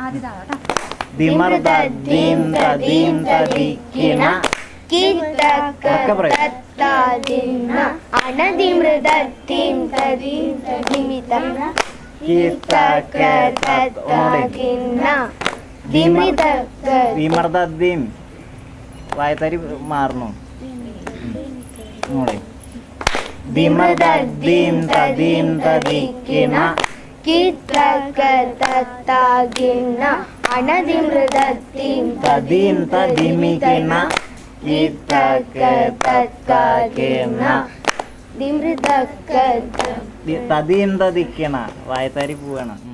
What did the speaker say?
ആദ്യതാണോ ദിമർദ ദീം തദീം തദിക്കിണ ഒക്കെ പറയ്. കിത്തക്കത്തത്താദിന്ന അണതിമൃതത്തിം തദീം തദിമിതം കിത്തക്കത്തത്താദിന്ന ദിമിതക്ക വിമർദ ദീം വായത്തരി മാറണു മോളെ ദിമർദ ദീം തദീം തദിക്കിണ കിത്തക്കത്തത്താദിന്ന അണതിമൃതത്തിം തദീം തദിമികിണ ഇത്തക്കത്തത്താകിണ ദിമൃതക്ക തദീം തദിക്കിണ വായത്തരി പോവാണ് ഉം.